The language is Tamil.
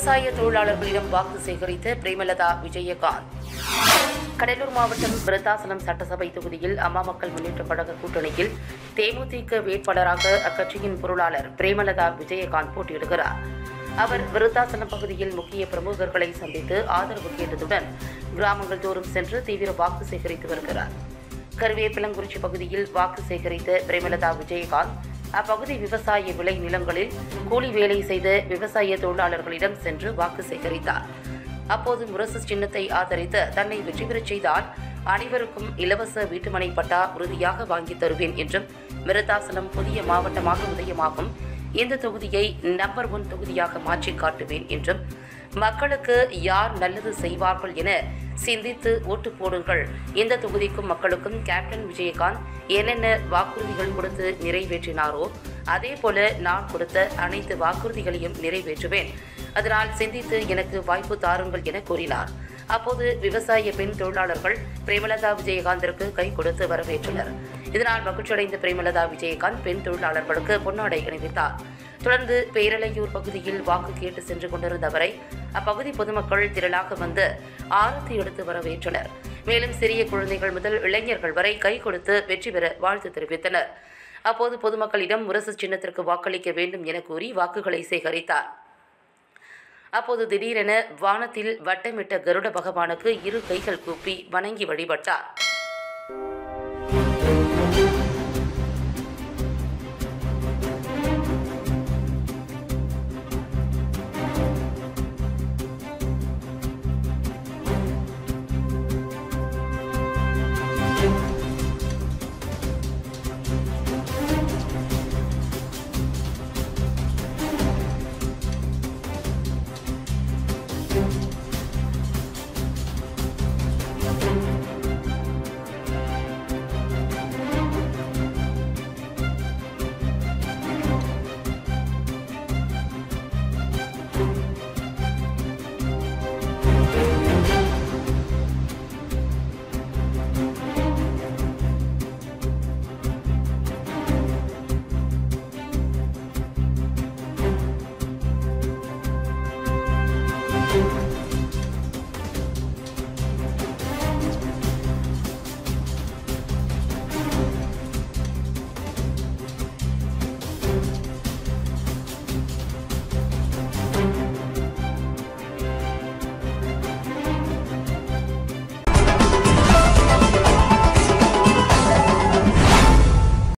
விவசாய தொழிலாளர்களிடம் வாக்கு சேகரித்த பிரேமலதா விஜயகாந்த் கடலூர் மாவட்டம் விருத்தாசலம் சட்டசபை தொகுதியில் அம்மா மக்கள் முன்னேற்றக் கழக கூட்டணியில் தேமுதிக வேட்பாளராக அக்கட்சியின் பொருளாளர் பிரேமலதா விஜயகாந்த் போட்டியிடுகிறார் அவர் விருத்தாசலம் பகுதியில் முக்கிய பிரமுகர்களை சந்தித்து ஆதரவு கேட்டதுடன் கிராமங்கள் தோறும் சென்று தீவிர வாக்கு சேகரித்து வருகிறார் கருவேப்பிலங்குறிச்சி பகுதியில் வாக்கு சேகரித்த பிரேமலதா விஜயகாந்த் அப்பகுதி விவசாய விளை நிலங்களில் கூலி வேலை செய்த விவசாய தொழிலாளர்களிடம் சென்று வாக்கு சேகரித்தார் அப்போது முரசு சின்னத்தை ஆதரித்து தன்னை வெற்றி பெறச் செய்தால் அனைவருக்கும் இலவச வீட்டுமனை பட்டா உறுதியாக வாங்கித் தருவேன் என்றும் விருத்தாசலம் புதிய மாவட்டமாக உதயமாகும் இந்த தொகுதியை நம்பர் ஒன் தொகுதியாக மாற்றி காட்டுவேன் என்றும் மக்களுக்கு யார் நல்லது செய்வார்கள் என சிந்தித்து ஓட்டு போடுங்கள் இந்த தொகுதிக்கும் மக்களுக்கும் கேப்டன் விஜயகாந்த் என்னென்ன வாக்குறுதிகள் கொடுத்து நிறைவேற்றினாரோ அதே போல நான் கொடுத்த அனைத்து வாக்குறுதிகளையும் நிறைவேற்றுவேன் அதனால் சிந்தித்து எனக்கு வாய்ப்பு தாருங்கள் என கூறினார் அப்போது விவசாய பெண் தொழிலாளர்கள் பிரேமலதா விஜயகாந்திற்கு கை கொடுத்து வரவேற்றனர் இதனால் மகிழ்ச்சியடைந்த பிரேமலதா விஜயகாந்த் பெண் தொழிலாளர்களுக்கு பொன்னாடை அணிவித்தார் தொடர்ந்து பேரலையூர் பகுதியில் வாக்கு கேட்டு சென்று கொண்டிருந்த அவரை அப்பகுதி பொதுமக்கள் திரளாக வந்து ஆரத்தி எடுத்து வரவேற்றனர் மேலும் சிறிய குழந்தைகள் முதல் இளைஞர்கள் வரை கை கொடுத்து வெற்றி பெற வாழ்த்து தெரிவித்தனர் அப்போது பொதுமக்களிடம் முரசு சின்னத்திற்கு வாக்களிக்க வேண்டும் என கூறி வாக்குகளை சேகரித்தார் அப்போது திடீரென வானத்தில் வட்டமிட்ட கருட பகவானுக்கு இரு கைகள் கூப்பி வணங்கி வழிபட்டார்